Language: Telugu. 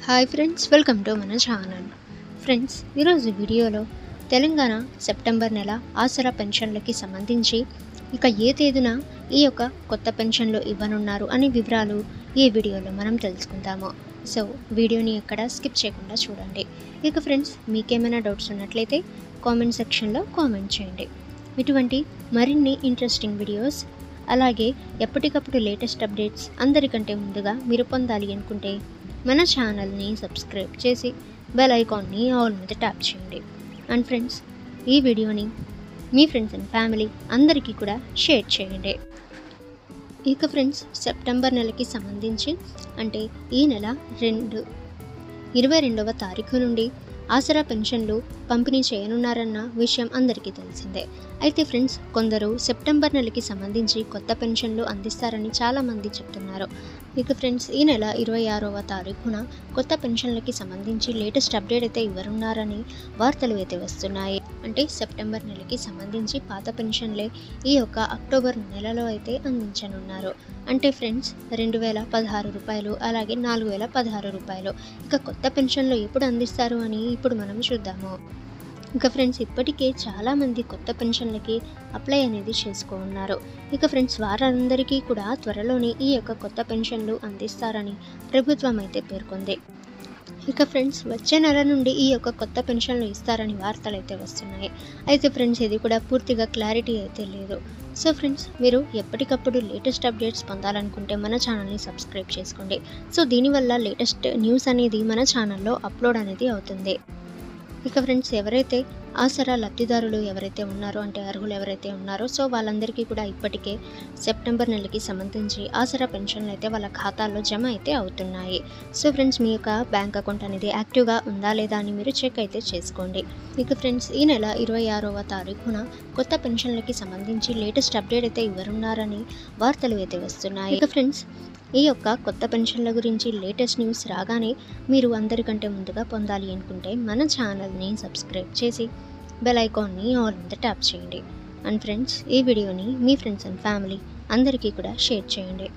హాయ్ ఫ్రెండ్స్ వెల్కమ్ టు మన ఛానల్ ఫ్రెండ్స్ ఈరోజు వీడియోలో తెలంగాణ సెప్టెంబర్ నెల ఆసరా పెన్షన్లకి సంబంధించి ఇక ఏ తేదీన ఈ యొక్క కొత్త పెన్షన్లు ఇవ్వనున్నారు అనే వివరాలు ఈ వీడియోలో మనం తెలుసుకుందాము సో వీడియోని ఎక్కడ స్కిప్ చేయకుండా చూడండి ఇక ఫ్రెండ్స్ మీకేమైనా డౌట్స్ ఉన్నట్లయితే కామెంట్ సెక్షన్లో కామెంట్ చేయండి ఇటువంటి మరిన్ని ఇంట్రెస్టింగ్ వీడియోస్ అలాగే ఎప్పటికప్పుడు లేటెస్ట్ అప్డేట్స్ అందరికంటే ముందుగా మీరు పొందాలి అనుకుంటే మన ఛానల్ని సబ్స్క్రైబ్ చేసి బెల్ ఐకాన్ని ఆల్ మీద ట్యాప్ చేయండి అండ్ ఫ్రెండ్స్ ఈ వీడియోని మీ ఫ్రెండ్స్ అండ్ ఫ్యామిలీ అందరికీ కూడా షేర్ చేయండి ఇక ఫ్రెండ్స్ సెప్టెంబర్ నెలకి సంబంధించి అంటే ఈ నెల రెండు ఇరవై రెండవ తారీఖు నుండి ఆసరా పెన్షన్లు పంపిణీ చేయనున్నారన్న విషయం అందరికీ తెలిసిందే అయితే ఫ్రెండ్స్ కొందరు సెప్టెంబర్ నెలకి సంబంధించి కొత్త పెన్షన్లు అందిస్తారని చాలామంది చెప్తున్నారు ఇక ఫ్రెండ్స్ ఈ నెల ఇరవై ఆరవ తారీఖున కొత్త పెన్షన్లకి సంబంధించి లేటెస్ట్ అప్డేట్ అయితే ఇవ్వనున్నారని వార్తలు అయితే వస్తున్నాయి అంటే సెప్టెంబర్ నెలకి సంబంధించి పాత పెన్షన్లే ఈ యొక్క అక్టోబర్ నెలలో అయితే అందించనున్నారు అంటే ఫ్రెండ్స్ రెండు వేల పదహారు రూపాయలు అలాగే నాలుగు వేల పదహారు రూపాయలు ఇక కొత్త పెన్షన్లు ఎప్పుడు అందిస్తారు అని ఇప్పుడు మనం చూద్దాము ఇక ఫ్రెండ్స్ ఇప్పటికే చాలామంది కొత్త పెన్షన్లకి అప్లై అనేది చేసుకో ఉన్నారు ఇక ఫ్రెండ్స్ వారందరికీ కూడా త్వరలోనే ఈ యొక్క కొత్త పెన్షన్లు అందిస్తారని ప్రభుత్వం అయితే పేర్కొంది ఇక ఫ్రెండ్స్ వచ్చే నెల నుండి ఈ యొక్క కొత్త పెన్షన్లు ఇస్తారని వార్తలు అయితే వస్తున్నాయి అయితే ఫ్రెండ్స్ ఇది కూడా పూర్తిగా క్లారిటీ అయితే లేదు సో ఫ్రెండ్స్ మీరు ఎప్పటికప్పుడు లేటెస్ట్ అప్డేట్స్ పొందాలనుకుంటే మన ఛానల్ని సబ్స్క్రైబ్ చేసుకోండి సో దీనివల్ల లేటెస్ట్ న్యూస్ అనేది మన ఛానల్లో అప్లోడ్ అనేది అవుతుంది ఇక ఫ్రెండ్స్ ఎవరైతే ఆసరా లబ్ధిదారులు ఎవరైతే ఉన్నారో అంటే అర్హులు ఎవరైతే ఉన్నారో సో వాళ్ళందరికీ కూడా ఇప్పటికే సెప్టెంబర్ నెలకి సంబంధించి ఆసరా పెన్షన్లు అయితే వాళ్ళ ఖాతాల్లో జమ అయితే అవుతున్నాయి సో ఫ్రెండ్స్ మీ యొక్క బ్యాంక్ అకౌంట్ అనేది యాక్టివ్గా ఉందా లేదా అని మీరు చెక్ అయితే చేసుకోండి ఇక ఫ్రెండ్స్ ఈ నెల ఇరవై ఆరవ తారీఖున కొత్త పెన్షన్లకి సంబంధించి లేటెస్ట్ అప్డేట్ అయితే ఇవ్వనున్నారని వార్తలు అయితే వస్తున్నాయి ఇక ఫ్రెండ్స్ ఈ యొక్క కొత్త పెన్షన్ల గురించి లేటెస్ట్ న్యూస్ రాగానే మీరు అందరికంటే ముందుగా పొందాలి అనుకుంటే మన ఛానల్ని సబ్స్క్రైబ్ చేసి బెల్ ఐకాన్ని ఆల్ మీద ట్యాప్ చేయండి అండ్ ఫ్రెండ్స్ ఈ వీడియోని మీ ఫ్రెండ్స్ అండ్ ఫ్యామిలీ అందరికీ కూడా షేర్ చేయండి